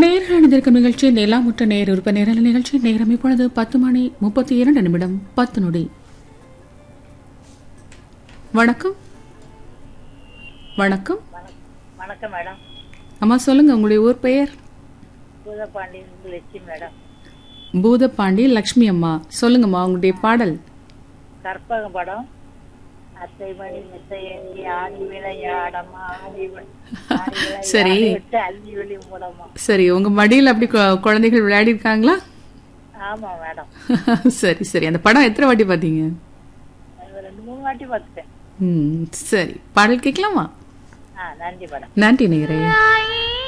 நேர்கள் அணிந்திருக்கும் நிகழ்ச்சி நிலாமுற்ற நேர் உறுப்ப நேரல நிகழ்ச்சி நேரம் இப்பொழுது பத்து மணி முப்பத்தி இரண்டு நிமிடம் பத்து நொடி வணக்கம் வணக்கம் வணக்கம் மேடம் அம்மா சொல்லுங்க உங்களுடைய ஊர் பெயர் பூதப்பாண்டியன் லட்சுமி மேடம் பூதப்பாண்டி லக்ஷ்மி அம்மா சொல்லுங்கம்மா உங்களுடைய பாடல் கற்பகம் படம் அத்தை மணி மித்தையங்கி ஆடி விளையாடமா ஆடி வி- ஆடி விளையாட சரி. விட்டு அள்ளி வெளி மூடமா சரி உங்க மடியில் அப்படி கு- குழந்தைகள் விளையாடி இருக்காங்களா ஆமா மேடம் சரி சரி அந்த படம் எத்தனை வாட்டி பார்த்தீங்க அது ரெண்டு மூணு வாட்டி பார்த்துட்டேன் ம் சரி பாடல் கேட்கலாமா ஆ நன்றி மேடம் நன்றி நேரே